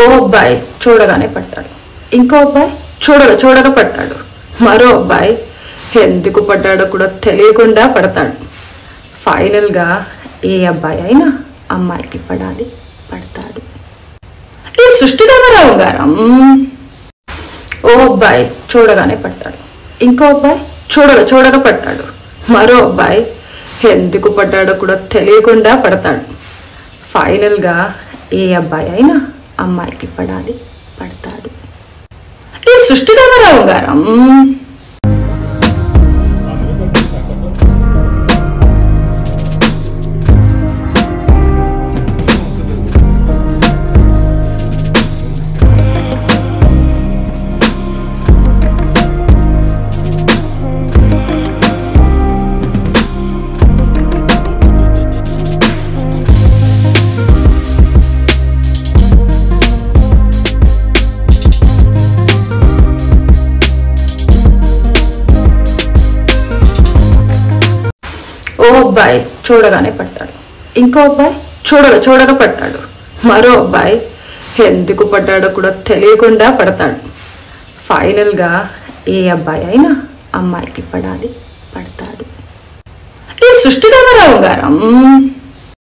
ఓ అబ్బాయి చూడగానే పడతాడు ఇంకో అబ్బాయి చూడగా చూడగా పడతాడు మరో అబ్బాయి ఎందుకు పడ్డాడో కూడా తెలియకుండా పడతాడు ఫైనల్గా ఏ అబ్బాయి అయినా అమ్మాయికి పడాలి పడతాడు ఈ సృష్టి రామారావు గారం ఓ అబ్బాయి చూడగానే పడతాడు ఇంకో అబ్బాయి చూడగా చూడగా పడతాడు మరో అబ్బాయి ఎందుకు పడ్డాడో కూడా తెలియకుండా పడతాడు ఫైనల్గా ఏ అబ్బాయి అయినా అమ్మాయికి పడాలి పడతాడు ఈ సృష్టి రామారావు గారం ఓ అబ్బాయి చూడగానే పడతాడు ఇంకో అబ్బాయి చూడగా చూడగా పడతాడు మరో అబ్బాయి ఎందుకు పడ్డాడో కూడా తెలియకుండా పడతాడు ఫైనల్గా ఏ అబ్బాయి అయినా అమ్మాయికి పడాలి పడతాడు ఈ సృష్టి రామారావు గారం